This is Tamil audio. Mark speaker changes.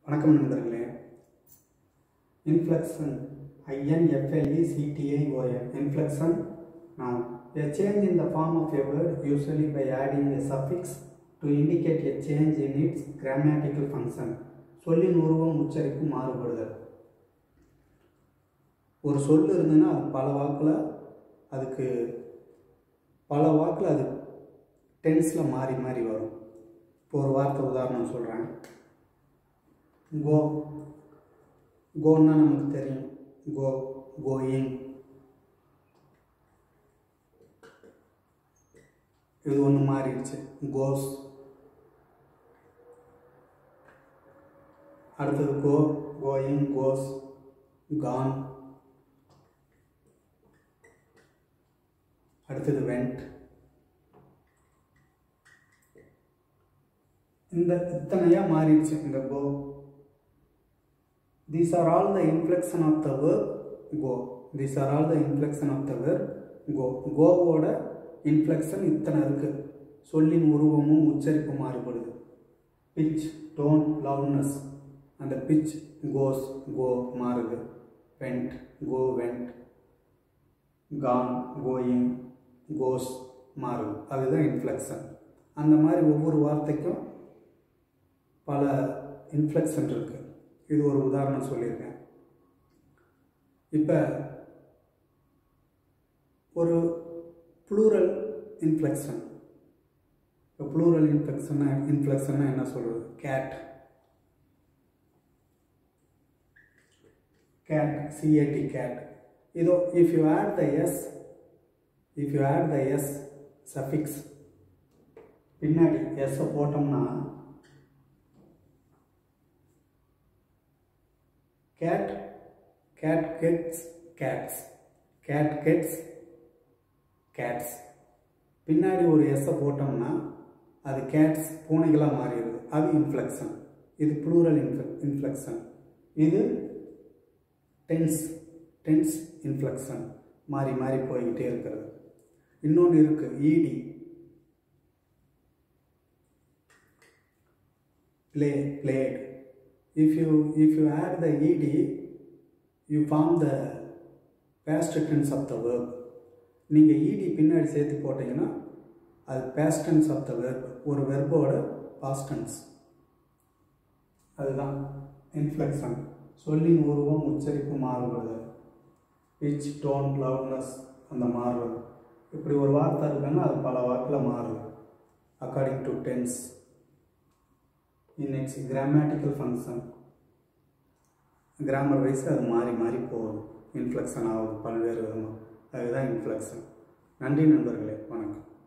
Speaker 1: வணக்கம் நண்பர்களே inflection I N F L E C T I O N inflection now a change in the form of a word usually by adding a suffix to indicate a change in its grammatical function சொல்லின் உருவம் உச்சரிப்பு மாறுபடுதல் ஒரு சொல் இருந்ததுன்னா அது பல வாக்கில் அதுக்கு பல வாக்கில் அது டென்ஸில் மாறி மாறி வரும் இப்போ ஒரு வார்த்தை உதாரணம் சொல்கிறேன் கோ கோன்னா நமக்கு தெரியும் கோ கோயிங் இது ஒன்று மாறிடுச்சு கோஸ் அடுத்தது கோ கோயிங் கோஸ் கான் அடுத்தது வெண்ட் இந்த இத்தனையாக மாறிடுச்சு இந்த go these are all the inflection of the verb go these are all the inflection of the verb go கோவோட இன்ஃப்ளெக்ஷன் இத்தனை இருக்கு சொல்லின் உருவமும் உச்சரிப்பு மாறுபடுது பிச் டோன் லவுட்னஸ் அந்த பிச் கோஸ் கோ மாறுது went go went gone going goes மாறுது அதுதான் இன்ஃப்ளெக்ஷன் அந்த மாதிரி ஒவ்வொரு வார்த்தைக்கும் பல இன்ஃப்ளெக்ஷன் இருக்குது இது ஒரு உதாரணம் சொல்லியிருக்கேன் இப்போ ஒரு ப்ளூரல் இன்ஃப்ளெக்ஷன் இப்போ ப்ளூரல் இன்ஃப்ளெக்ஷன்னா இன்ஃப்ளெக்ஷன்னா என்ன சொல்கிறது கேட் கேட் சிஏடி கேட் இதோ if you add the S if you add the S suffix பின்னாடி எஸ்ஸை போட்டோம்னா cat cat gets cats cat gets cats பின்னாடி ஒரு எஸ்ஸை போட்டோம்னா அது கேட்ஸ் பூனைகளாக மாறிடுது அது இன்ஃப்ளெக்ஷன் இது ப்ளூரல் இன்ஃப்ள இன்ஃப்ளெக்ஷன் இது டென்ஸ் டென்ஸ் இன்ஃப்ளெக்ஷன் மாறி மாறி போய்கிட்டே இருக்கிறது இன்னொன்று இருக்குது ED play played if you if you add the ed you form the past tense of the verb நீங்கள் ed பின்னாடி சேர்த்து போட்டிங்கன்னா அது past tense of the verb ஒரு வெர்போட past tense அதுதான் இன்ஃப்ளெக்ஷன் சொல்லின் உருவம் உச்சரிப்பு மாறுபடுதல் பிச் டோன் லவுட்னஸ் அந்த மாறுவது இப்படி ஒரு வார்த்தை இருக்குன்னா அது பல வாக்கில் மாறுது according to tense in its grammatical function grammar wise அது மாறி மாறி போகுது இன்ஃப்ளெக்ஷன் ஆகுது பல்வேறு விதமாக அதுதான் இன்ஃப்ளெக்ஷன் நன்றி நண்பர்களே வணக்கம்